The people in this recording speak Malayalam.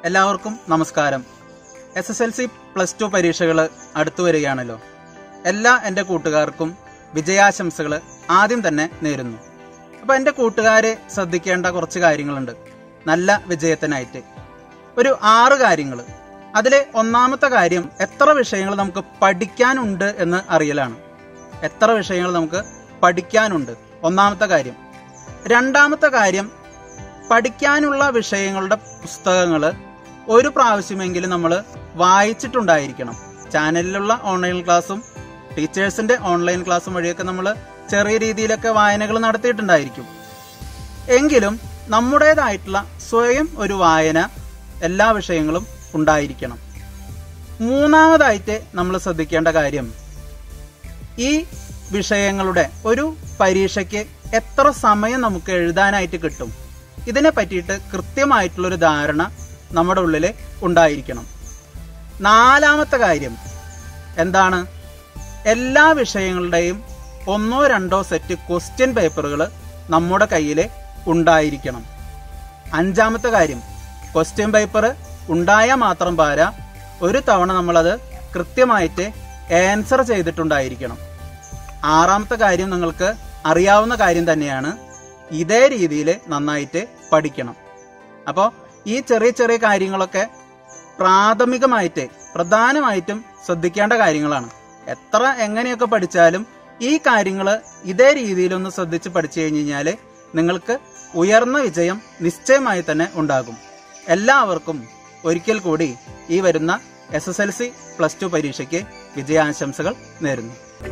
എല്ലാവർക്കും നമസ്കാരം S S L C plus two പരീക്ഷകൾ അടുത്തു വരികയാണല്ലോ എല്ലാ എൻ്റെ കൂട്ടുകാർക്കും വിജയാശംസകൾ ആദ്യം തന്നെ നേരുന്നു അപ്പോൾ എൻ്റെ കൂട്ടുകാരെ ശ്രദ്ധിക്കേണ്ട കുറച്ച് കാര്യങ്ങളുണ്ട് നല്ല വിജയത്തിനായിട്ട് ഒരു ആറ് കാര്യങ്ങൾ അതിലെ ഒന്നാമത്തെ കാര്യം എത്ര വിഷയങ്ങൾ നമുക്ക് പഠിക്കാനുണ്ട് എന്ന് അറിയലാണ് എത്ര വിഷയങ്ങൾ നമുക്ക് പഠിക്കാനുണ്ട് ഒന്നാമത്തെ കാര്യം രണ്ടാമത്തെ കാര്യം പഠിക്കാനുള്ള വിഷയങ്ങളുടെ പുസ്തകങ്ങൾ ഒരു പ്രാവശ്യമെങ്കിലും നമ്മൾ വായിച്ചിട്ടുണ്ടായിരിക്കണം ചാനലിലുള്ള ഓൺലൈൻ ക്ലാസ്സും ടീച്ചേഴ്സിന്റെ ഓൺലൈൻ ക്ലാസ്സും വഴിയൊക്കെ നമ്മൾ ചെറിയ രീതിയിലൊക്കെ വായനകൾ നടത്തിയിട്ടുണ്ടായിരിക്കും എങ്കിലും നമ്മുടേതായിട്ടുള്ള സ്വയം ഒരു വായന എല്ലാ വിഷയങ്ങളും ഉണ്ടായിരിക്കണം മൂന്നാമതായിട്ട് നമ്മൾ ശ്രദ്ധിക്കേണ്ട കാര്യം ഈ വിഷയങ്ങളുടെ ഒരു പരീക്ഷയ്ക്ക് എത്ര സമയം നമുക്ക് എഴുതാനായിട്ട് കിട്ടും ഇതിനെ പറ്റിയിട്ട് കൃത്യമായിട്ടുള്ളൊരു ധാരണ നമ്മുടെ ഉള്ളിൽ ഉണ്ടായിരിക്കണം നാലാമത്തെ കാര്യം എന്താണ് എല്ലാ വിഷയങ്ങളുടെയും ഒന്നോ രണ്ടോ സെറ്റ് ക്വസ്റ്റ്യൻ പേപ്പറുകൾ നമ്മുടെ കയ്യിൽ ഉണ്ടായിരിക്കണം അഞ്ചാമത്തെ കാര്യം ക്വസ്റ്റ്യൻ പേപ്പർ ഉണ്ടായാൽ മാത്രം പോരാ ഒരു തവണ നമ്മളത് കൃത്യമായിട്ട് ആൻസർ ചെയ്തിട്ടുണ്ടായിരിക്കണം ആറാമത്തെ കാര്യം നിങ്ങൾക്ക് അറിയാവുന്ന കാര്യം തന്നെയാണ് ഇതേ രീതിയിൽ നന്നായിട്ട് പഠിക്കണം അപ്പോൾ ഈ ചെറിയ ചെറിയ കാര്യങ്ങളൊക്കെ പ്രാഥമികമായിട്ട് പ്രധാനമായിട്ടും ശ്രദ്ധിക്കേണ്ട കാര്യങ്ങളാണ് എത്ര എങ്ങനെയൊക്കെ പഠിച്ചാലും ഈ കാര്യങ്ങൾ ഇതേ രീതിയിലൊന്ന് ശ്രദ്ധിച്ച് പഠിച്ചു കഴിഞ്ഞ് കഴിഞ്ഞാൽ നിങ്ങൾക്ക് ഉയർന്ന വിജയം നിശ്ചയമായി തന്നെ ഉണ്ടാകും എല്ലാവർക്കും ഒരിക്കൽ കൂടി ഈ വരുന്ന S S L C plus two പരീക്ഷയ്ക്ക് വിജയാശംസകൾ നേരുന്നു